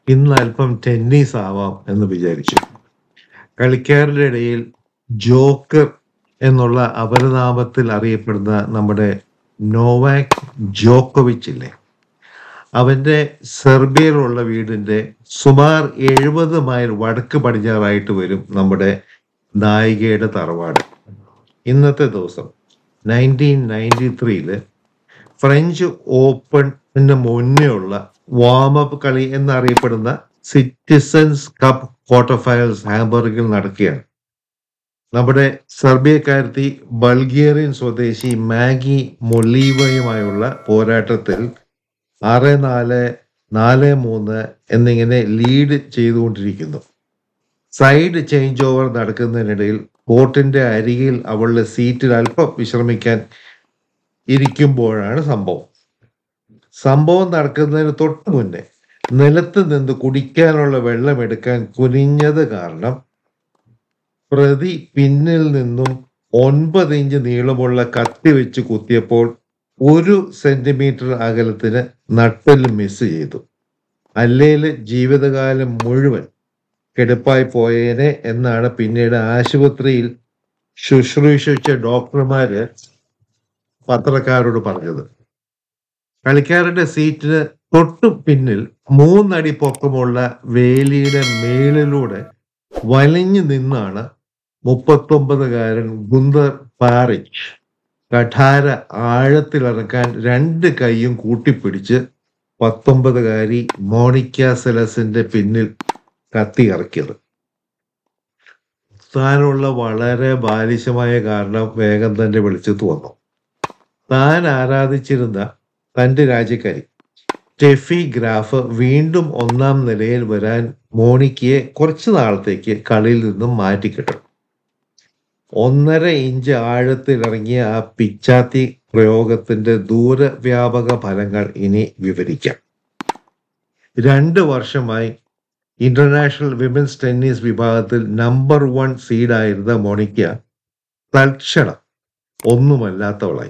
ഇന്ന് അല്പം ടെന്നീസ് ആവാം എന്ന് വിചാരിച്ചു കളിക്കാരുടെ ഇടയിൽ ജോക്കർ എന്നുള്ള അപരനാമത്തിൽ അറിയപ്പെടുന്ന നമ്മുടെ നോവാക് ജോക്കോവിച്ച് ഇല്ലേ അവന്റെ സെർബിയയിലുള്ള വീടിന്റെ സുമാർ എഴുപത് മൈൽ വടക്ക് പടിഞ്ഞാറായിട്ട് വരും നമ്മുടെ നായികയുടെ തറവാട് ഇന്നത്തെ ദിവസം നയൻറ്റീൻ നയൻറ്റി ത്രീയില് ഫ്രഞ്ച് ഓപ്പണിന് മുന്നേ ഉള്ള വാമപ്പ് കളി എന്നറിയപ്പെടുന്ന സിറ്റിസൺസ് കപ്പ് ക്വാർട്ടർ ഫൈനൽസ് ഹാംബർഗിൽ നടക്കുകയാണ് നമ്മുടെ സെർബിയക്കാരത്തി ബൾഗേറിയൻ സ്വദേശി മാഗി മൊലീവയുമായുള്ള പോരാട്ടത്തിൽ ആറ് നാല് നാല് മൂന്ന് എന്നിങ്ങനെ ലീഡ് ചെയ്തുകൊണ്ടിരിക്കുന്നു സൈഡ് ചേഞ്ച് ഓവർ നടക്കുന്നതിനിടയിൽ കോർട്ടിന്റെ അരികിൽ അവളുടെ സീറ്റിൽ അല്പം വിശ്രമിക്കാൻ ഇരിക്കുമ്പോഴാണ് സംഭവം സംഭവം നടക്കുന്നതിന് തൊട്ട് മുന്നേ നിലത്ത് നിന്ന് കുടിക്കാനുള്ള വെള്ളം എടുക്കാൻ കുനിഞ്ഞത് കാരണം പ്രതി പിന്നിൽ നിന്നും ഒൻപത് ഇഞ്ച് നീളമുള്ള കത്തി വെച്ച് കുത്തിയപ്പോൾ ഒരു സെന്റിമീറ്റർ അകലത്തിന് നട്ടൽ മിസ് ചെയ്തു അല്ലേല് ജീവിതകാലം മുഴുവൻ കിടപ്പായി പോയേനെ എന്നാണ് പിന്നീട് ആശുപത്രിയിൽ ശുശ്രൂഷിച്ച ഡോക്ടർമാര് പത്രക്കാരോട് പറഞ്ഞത് കളിക്കാരുടെ സീറ്റിന് തൊട്ടു പിന്നിൽ മൂന്നടി പൊക്കമുള്ള വേലിയുടെ മേളിലൂടെ വലിഞ്ഞു നിന്നാണ് മുപ്പത്തൊമ്പതുകാരൻ ഗുന്ദർ പാറിച്ച് കഠാര ആഴത്തിലിറക്കാൻ രണ്ട് കൈയും കൂട്ടിപ്പിടിച്ച് പത്തൊമ്പതുകാരി മോണിക്ക സെലസിന്റെ പിന്നിൽ കത്തി ഇറക്കിയത് താനുള്ള വളരെ ബാലിശമായ കാരണം വേഗം തന്നെ വെളിച്ചത്ത് വന്നു താൻ ആരാധിച്ചിരുന്ന തന്റെ രാജ്യക്കാരി ടെഫി ഗ്രാഫ് വീണ്ടും ഒന്നാം നിലയിൽ വരാൻ മോണിക്കയെ കുറച്ചു നാളത്തേക്ക് കളിയിൽ നിന്നും മാറ്റിക്കിട്ടും ഒന്നര ഇഞ്ച് ആഴത്തിലിറങ്ങിയ ആ പിച്ചാത്തി പ്രയോഗത്തിന്റെ ദൂരവ്യാപക ഫലങ്ങൾ ഇനി വിവരിക്കാം രണ്ട് വർഷമായി ഇന്റർനാഷണൽ വിമൻസ് ടെന്നീസ് വിഭാഗത്തിൽ നമ്പർ വൺ സീഡായിരുന്ന മോണിക്ക തൽക്ഷണം ഒന്നുമല്ലാത്തവളായി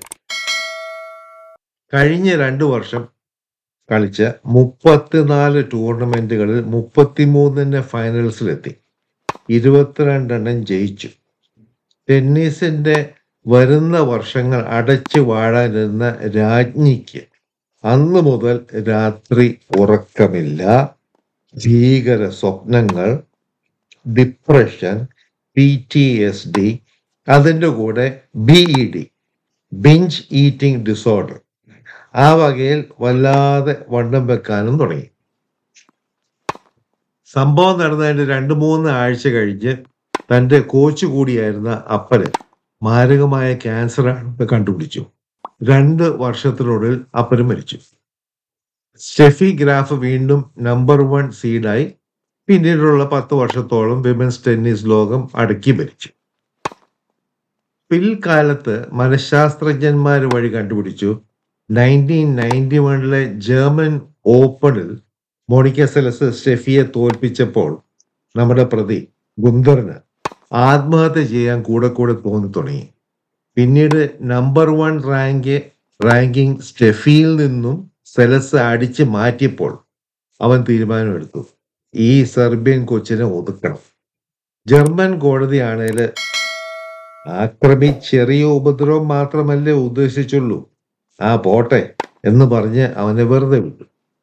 കഴിഞ്ഞ രണ്ടു വർഷം കളിച്ച മുപ്പത്തിനാല് ടൂർണമെന്റുകളിൽ മുപ്പത്തിമൂന്നിന്റെ ഫൈനൽസിലെത്തി ഇരുപത്തിരണ്ടെണ്ണം ജയിച്ചു ടെന്നീസിന്റെ വരുന്ന വർഷങ്ങൾ അടച്ചു വാഴാനിരുന്ന രാജ്ഞിക്ക് അന്ന് മുതൽ രാത്രി ഉറക്കമില്ല ഭീകര സ്വപ്നങ്ങൾ depression P T S D അതിൻ്റെ കൂടെ B E D binge eating disorder ആ വകയിൽ വല്ലാതെ വണ്ണം വെക്കാനും തുടങ്ങി സംഭവം നടന്നതിന്റെ രണ്ട് മൂന്ന് ആഴ്ച കഴിഞ്ഞ് തന്റെ കോച്ച് കൂടിയായിരുന്ന അപ്പന് മാരകമായ ക്യാൻസർ ആണെന്ന് കണ്ടുപിടിച്ചു രണ്ട് വർഷത്തിനുള്ളിൽ അപ്പന് മരിച്ചു സ്റ്റെഫി ഗ്രാഫ് വീണ്ടും നമ്പർ വൺ സീഡായി പിന്നീടുള്ള പത്ത് വർഷത്തോളം വിമൻസ് ടെന്നീസ് ലോകം അടക്കി ഭരിച്ചു പിൽക്കാലത്ത് മനഃശാസ്ത്രജ്ഞന്മാർ വഴി കണ്ടുപിടിച്ചു നയൻറ്റീൻ നയൻറ്റി വണ്ണിലെ ജർമ്മൻ ഓപ്പണിൽ മോണിക്ക സെലസ് സ്റ്റെഫിയെ തോൽപ്പിച്ചപ്പോൾ നമ്മുടെ പ്രതി ഗുന്ദറിന് ആത്മഹത്യ ചെയ്യാൻ കൂടെ കൂടെ തോന്നി തുടങ്ങി പിന്നീട് നമ്പർ വൺ റാങ്ക് റാങ്കിങ് സ്റ്റെഫിയിൽ നിന്നും സെലസ് അടിച്ച് മാറ്റിയപ്പോൾ അവൻ തീരുമാനമെടുത്തു ഈ സെർബിയൻ കൊച്ചിനെ ഒതുക്കണം ജർമ്മൻ കോടതിയാണേൽ ആക്രമി ചെറിയ ഉപദ്രവം മാത്രമല്ലേ ഉദ്ദേശിച്ചുള്ളൂ ആ പോട്ടെ എന്ന് പറഞ്ഞ് അവനെ വെറുതെ വിട്ടു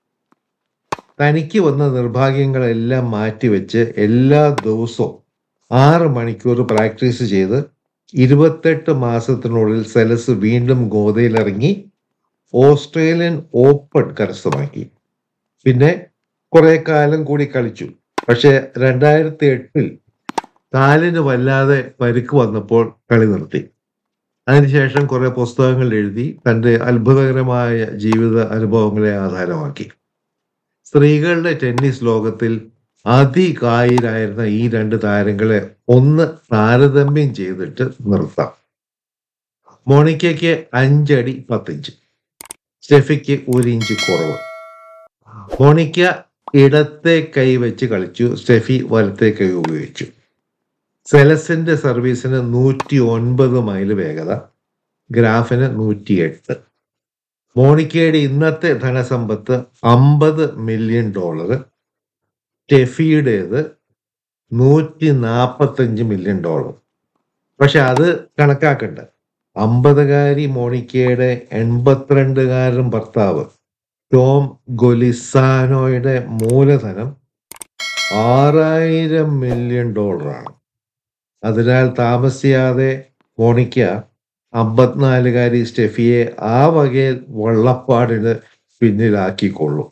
തനിക്ക് വന്ന നിർഭാഗ്യങ്ങളെല്ലാം മാറ്റിവെച്ച് എല്ലാ ദിവസവും ആറ് മണിക്കൂർ പ്രാക്ടീസ് ചെയ്ത് ഇരുപത്തെട്ട് മാസത്തിനുള്ളിൽ സെലസ് വീണ്ടും ഗോതയിലിറങ്ങി ഓസ്ട്രേലിയൻ ഓപ്പൺ കരസ്ഥമാക്കി പിന്നെ കുറെ കാലം കൂടി കളിച്ചു പക്ഷെ രണ്ടായിരത്തി എട്ടിൽ കാലിന് വല്ലാതെ പരിക്ക് വന്നപ്പോൾ കളി നിർത്തി അതിനുശേഷം കുറെ പുസ്തകങ്ങൾ എഴുതി തന്റെ അത്ഭുതകരമായ ജീവിത അനുഭവങ്ങളെ ആധാരമാക്കി സ്ത്രീകളുടെ ടെന്നീസ് ലോകത്തിൽ അതികായിരായിരുന്ന ഈ രണ്ട് താരങ്ങളെ ഒന്ന് താരതമ്യം ചെയ്തിട്ട് നിർത്താം മോണിക്കയ്ക്ക് അഞ്ചടി പത്തിഞ്ച് സ്റ്റെഫിക്ക് ഒരു ഇഞ്ച് കുറവ് മോണിക്ക ഇടത്തെ കൈ വെച്ച് കളിച്ചു സ്റ്റെഫി വലത്തെ കൈ ഉപയോഗിച്ചു സെലസിന്റെ സർവീസിന് നൂറ്റി ഒൻപത് മൈൽ വേഗത ഗ്രാഫിന് നൂറ്റിയെട്ട് മോണിക്കയുടെ ഇന്നത്തെ ധനസമ്പത്ത് അമ്പത് മില്യൺ ഡോളർ സ്റ്റെഫിയുടേത് നൂറ്റി നാൽപ്പത്തഞ്ച് മില്യൺ ഡോളർ പക്ഷെ അത് കണക്കാക്കണ്ട അമ്പതുകാരി മോണിക്കയുടെ എൺപത്തിരണ്ടുകാരൻ ഭർത്താവ് ടോം ഗൊലിസാനോയുടെ മൂലധനം ആറായിരം മില്യൺ ഡോളറാണ് അതിനാൽ താമസിയാതെ മോണിക്ക അമ്പത്തിനാലുകാരി സ്റ്റെഫിയെ ആ വകയിൽ വള്ളപ്പാടിന് പിന്നിലാക്കിക്കൊള്ളും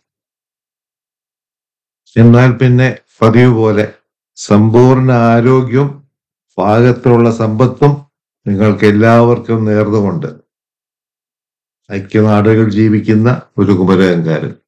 എന്നാൽ പിന്നെ പതിവ് പോലെ സമ്പൂർണ്ണ ആരോഗ്യവും പാകത്തിലുള്ള സമ്പത്തും നിങ്ങൾക്ക് എല്ലാവർക്കും നേർന്നുകൊണ്ട് ഐക്യനാടുകൾ ജീവിക്കുന്ന ഒരു കുമരകങ്കാരൻ